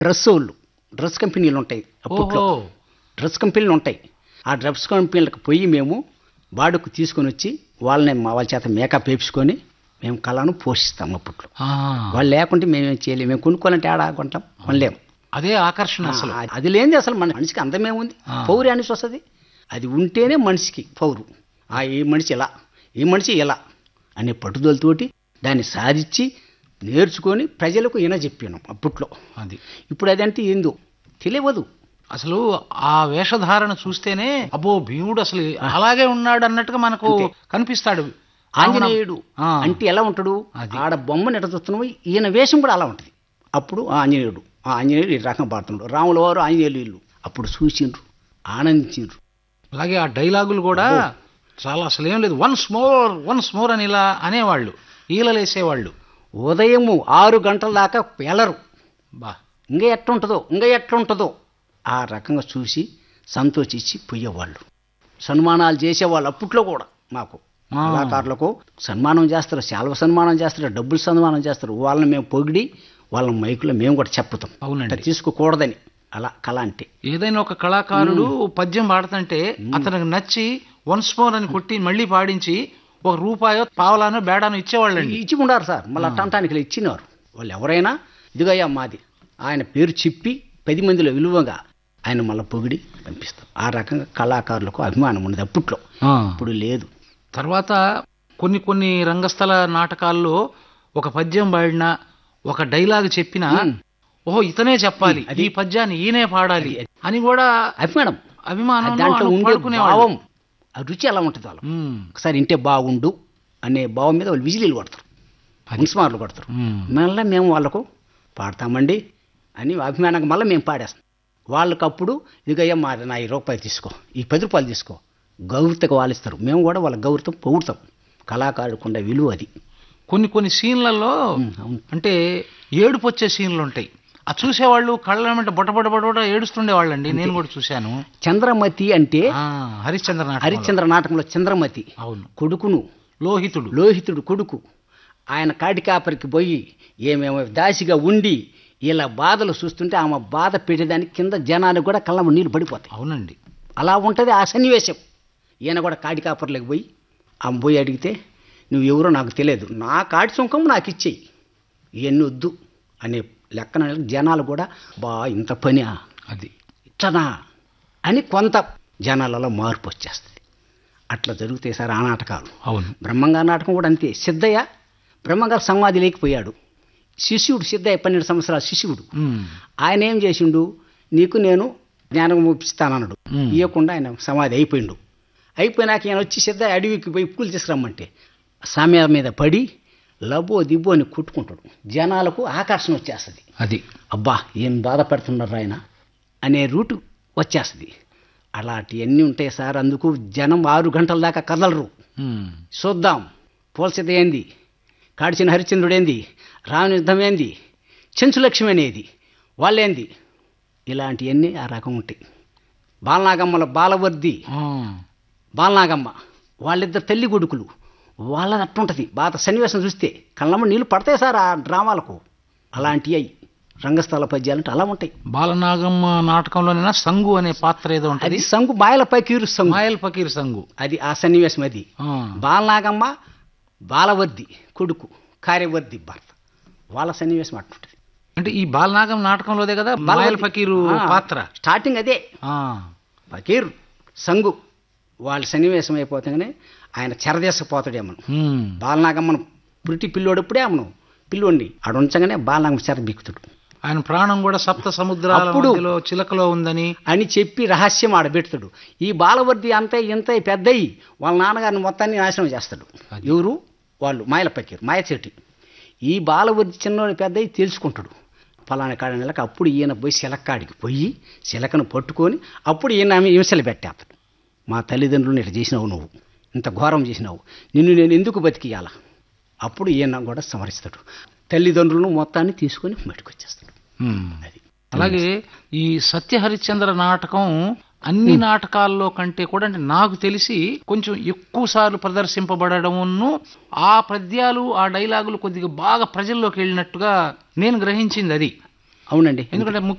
Dress వాళ్ళు dress కంపెనీలు ఉంటాయి అప్పట్లో ఓహో డ్రెస్ కంపెనీలు ఉంటాయి ఆ డ్రెస్ కంపెనీలకు పోయి మేము వాడుకు తీసుకొని వచ్చి వాళ్ళని మా వాళ్ళ చేత మేకప్ వేపించుకొని మేము కళను పోషిస్తాం అప్పట్లో ఆ, వాళ్ళు లేకుంటే మేమేం చేయలేము మేము కొనుక్కోవాలంటే ఆడ కొంటాం కొనలేము అదే ఆకర్షణ అసలు ఆ, అది లేనిది అసలు మన మనిషికి అందమేముంది ఆ. పౌరు అనేసి వస్తుంది అది ఉంటేనే మనిషికి పౌరు ఆ ఈ మనిషి ఇలా ఈ మనిషి ఇలా అనే పట్టుదలతోటి దాన్ని సాధించి నేర్చుకొని ప్రజలకు ఈయన చెప్పాను అప్పట్లో అది ఇప్పుడు అదంటే ఏందో తెలియదు అసలు ఆ వేషధారణ చూస్తేనే అబ్బో భీముడు అసలు అలాగే ఉన్నాడు అన్నట్టుగా మనకు అంతే. కనిపిస్తాడు ఆంజనేయుడు ఆ. అంటే ఎలా ఉంటాడు అది. ఆడ బొమ్మను ఎట్ట చూస్తున్నావు ఈయన వేషం కూడా అలా ఉంటుంది అప్పుడు ఆ ఆంజనేయుడు ఆ ఆంజనేయుడు ఈ రకం పాడుతున్నాడు రాముల వారు ఆంజనేయులు వీళ్ళు అప్పుడు చూసిండ్రు ఆనందించిండ్రు అలాగే ఆ డైలాగులు కూడా చాలా అసలు ఏం లేదు వన్స్ మోర్ వన్స్ మోర్ అని ఇలా అనేవాళ్ళు ఈలలేసేవాళ్ళు ఉదయము ఆరు గంటల దాకా వెళ్ళరు బా ఇంకా ఎట్లుంటుందో ఇంకా ఎట్లుంటుందో ఆ రకంగా చూసి సంతోషించి పోయేవాళ్ళు సన్మానాలు చేసేవాళ్ళు అప్పట్లో కూడా మాకు ఆ. కళాకారులకు సన్మానం చేస్తారు శాల్వ సన్మానం చేస్తారు డబ్బులు సన్మానం చేస్తారు వాళ్ళని మేము పొగిడి వాళ్ళ మైకులో మేము కూడా చెప్పుతాం అవునండి. అట్లా తీసుకోకూడదని అలా కళ అంటే ఏదైనా ఒక కళాకారుడు పద్యం పాడుతుంటే అతనికి నచ్చి వన్స్ మోర్ అని కొట్టి మళ్ళీ పాడించి ఒక రూపాయో పావలానో బేడానో ఇచ్చేవాళ్ళండి ఇచ్చి ఉండారు సార్ మళ్ళీ టంటానికి ఇచ్చినారు వాళ్ళు ఎవరైనా ఇదిగయ్యా మాది ఆయన పేరు చెప్పి పది మందిలో విలువగా ఆయన మళ్ళీ పొగిడి పంపిస్తాం ఆ రకంగా కళాకారులకు అభిమానం ఉన్నది అప్పట్లో ఇప్పుడు లేదు తర్వాత కొన్ని కొన్ని రంగస్థల నాటకాల్లో ఒక పద్యం పాడినా ఒక డైలాగ్ చెప్పినా మ్మ్. ఓహో ఇతనే చెప్పాలి అది- ఈ పద్యాన్ని ఈయనే పాడాలి అని కూడా అభిమానం అభిమానం దాంట్లో ఉండే భావం ఆ రుచి ఎలా ఉంటుంది వాళ్ళు ఒకసారి ఇంటే బాగుండు అనే భావం మీద వాళ్ళు విజిలీలు కొడతారు మున్సిమార్లు కొడతారు మళ్ళీ మేము వాళ్ళకు పాడతామండి అని అభిమానంగా మళ్ళీ మేము పాడేస్తాం వాళ్ళకి అప్పుడు ఇదిగయ్యా మా నా ఈ రూపాయలు తీసుకో ఈ పది రూపాయలు తీసుకో గౌరవతకు వాళ్ళు ఇస్తారు మేము కూడా వాళ్ళ గౌరవం పొగుడతాం కళాకారుడికి ఉండే విలువ అది కొన్ని కొన్ని సీన్లలో ఉమ్, అవును. అంటే ఏడుపు వచ్చే సీన్లు ఉంటాయి ఆ చూసేవాళ్ళు కళ్ళ వెంట బొట బొట బొట బొట ఏడుస్తుండేవాళ్ళండి నేను కూడా చూశాను చంద్రమతి అంటే ఆ, హరిశ్చంద్ర నాటకంలో. హరిశ్చంద్ర నాటకంలో చంద్రమతి అవును కొడుకును లోహితుడు లోహితుడు కొడుకు ఆయన కాటికాపరికి పోయి ఏమేమో దాసిగా ఉండి ఇలా బాధలు చూస్తుంటే ఆమె బాధ పెట్టేదానికి కింద జనానికి కూడా కళ్ళ నీళ్ళు పడిపోతాయి అవునండి అలా ఉంటుంది ఆ సన్నివేశం ఈయన కూడా కాటికాపర్లకు పోయి ఆమె పోయి అడిగితే నువ్వు ఎవరో నాకు తెలియదు నా కాటి సుంకం నాకు ఇచ్చేయి ఇవన్నీ వద్దు అనే లెక్కన జనాలు కూడా బా ఇంత పని అది ఇట్లనా అని కొంత జనాలలో మార్పు వచ్చేస్తుంది అట్లా జరుగుతాయి సార్ ఆ నాటకాలు అవును బ్రహ్మంగారి నాటకం కూడా అంతే సిద్ధయ్య బ్రహ్మంగారు సమాధి లేకపోయాడు శిష్యుడు సిద్ధయ్య పన్నెండు సంవత్సరాల శిష్యుడు ఉమ్, ఆయన ఏం చేసిండు నీకు నేను జ్ఞానం ఇస్తానన్నాడు మ్. ఇవ్వకుండా ఆయన సమాధి అయిపోయిండు అయిపోయినాక ఈయన వచ్చి సిద్ధయ్య అడవికి పోయి పూలు తీసుకురమ్మంటే సామ్య మీద పడి లబో దిబ్బో అని కొట్టుకుంటాడు జనాలకు ఆకర్షణ వచ్చేస్తుంది అది అబ్బా ఏం బాధపడుతున్నారు ఆయన అనే రూటు వచ్చేస్తుంది అలాంటివన్నీ ఉంటాయి సార్ అందుకు జనం ఆరు గంటల దాకా కదలరు ఉమ్, చూద్దాం పోల్సిత ఏంది కాడిచిన హరిశ్చంద్రుడేంది రావణ యుద్ధం ఏంది చెంచులక్ష్మి అనేది వాళ్ళేంది ఇలాంటివన్నీ ఆ రకం ఉంటాయి బాలనాగమ్మల బాలవర్ది ఆ, బాలనాగమ్మ వాళ్ళిద్దరు తల్లి కొడుకులు వాళ్ళది అట్టుంటుంది బాధ సన్నివేశం చూస్తే కళ్ళమ్మ నీళ్ళు పడతాయి సార్ ఆ డ్రామాలకు అలాంటివి అయి రంగస్థల పద్యాలంటే అలా ఉంటాయి బాలనాగమ్మ నాటకంలోనైనా సంగు అనే పాత్ర ఏదో అది ఉంటది సంగు బాయలపై కీరు సంగు మాయల్ ఫకీర్ సంగు అది ఆ సన్నివేశం అది ఆ, బాలనాగమ్మ బాలవర్ది కొడుకు కార్యవర్ది భర్త వాళ్ళ సన్నివేశం అట్టుంటుంది అంటే ఈ బాలనాగం నాటకంలోదే కదా మాయల్ బాలవర్ది. ఫకీరు ఆ, పాత్ర స్టార్టింగ్ అదే ఆ, ఫకీర్ సంగు వాళ్ళ సన్నివేశం అయిపోతాగానే ఆయన చెరదేసపోతాడేమను ఉమ్, బాలనాగమ్మను పురిటి పిల్లోడప్పుడే ఆమెను పిల్లోడిని ఆడ ఉంచగానే బాలనాగమ్మ చెర బిక్కుతాడు ఆయన ప్రాణం కూడా సప్త సముద్రాల అప్పుడు- మధ్యలో చిలకలో ఉందని అని చెప్పి రహస్యం ఆడబెడతాడు ఈ బాలవర్ది అంతే ఇంత పెద్దయి వాళ్ళ నాన్నగారిని మొత్తాన్ని నాశనం చేస్తాడు అది. ఎవరు వాళ్ళు మాయల పక్కీరు మాయచెట్టి ఈ బాలవర్ది చిన్నోడు పెద్దయి తెలుసుకుంటాడు ఫలానా కాడ నెలకు అప్పుడు ఈయన పోయి శిలక్కాడికి పోయి శిలకను పట్టుకొని అప్పుడు ఈయన ఆమె హింసలు పెట్టేస్తాడు మా తల్లిదండ్రులను ఇట్లా చేసినావు నువ్వు ఇంత ఘోరం చేసినావు నిన్ను నేను ఎందుకు బతికియాల అప్పుడు ఈయన కూడా సమరిస్తాడు తల్లిదండ్రులను మొత్తాన్ని తీసుకొని బయటకు వచ్చేస్తాడు ఉమ్. అది అలాగే ఈ సత్య హరిశ్చంద్ర నాటకం అన్ని నాటకాల్లో కంటే కూడా అంటే నాకు తెలిసి కొంచెం ఎక్కువ సార్లు ప్రదర్శింపబడడమును ఆ పద్యాలు ఆ డైలాగులు కొద్దిగా బాగా ప్రజల్లోకి వెళ్ళినట్టుగా నేను గ్రహించింది అది అవునండి ఎందుకంటే